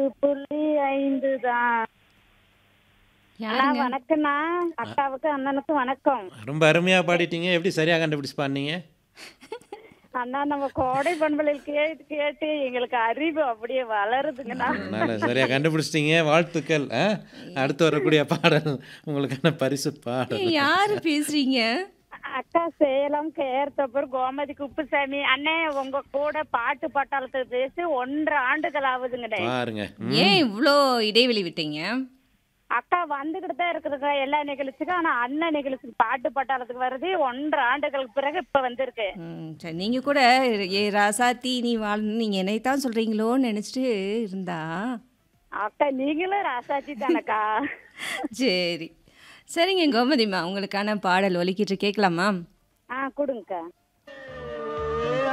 புள்ளி ஐந்து தான் அண்ணா யாருங்க வணக்கம்ண்ணா அக்காவுக்கு அண்ணனுக்கு வணக்கம் ரொம்ப அருமையாக பாடிட்டீங்க எப்படி சரியாக கண்டுபிடிச்சு பாடினீங்க அண்ணா நம்ம கோடை பண்பலில் கேட்டு கேட்டு எங்களுக்கு அறிவு அப்படியே வளருதுங்கண்ணா அதனால் சரியாக கண்டுபிடிச்சிட்டீங்க வாழ்த்துக்கள் ஆ? அடுத்து வரக்கூடிய பாடல் உங்களுக்கான பரிசு பாடல் ஏய், யாரு பேசுறீங்க அக்கா சேலம் கேர்த்தப்பர் கோமதி குப்புசாமி அண்ணே உங்க கூட பாட்டு பட்டாளத்துக்கு பேசி ஒன்றரை ஆண்டுகள் ஆகுதுங்கண்ணே பாருங்க ம். ஏன் இவ்வளோ இடைவெளி விட்டீங்க அக்கா வந்துகிட்டு தான் இருக்குதுங்க எல்லா நிகழ்ச்சிக்கும் ஆனா அண்ணன் நிகழ்ச்சிக்கு பாட்டு பட்டாளத்துக்கு வருது ஒன்றரை ஆண்டுகளுக்கு பிறகு இப்ப வந்திருக்கு ம், சரி நீங்க கூட ஏ ராசாத்தி நீ வாழ் நீங்க என்னைத்தான் சொல்றீங்களோன்னு நினைச்சிட்டு இருந்தா அக்கா நீங்களும் ராசாச்சி தானக்கா சரி சரிங்க கோமதிம்மா உங்களுக்கான பாடல் ஒலிக்கிட்டு கேட்கலாமா ஆ கொடுங்கக்கா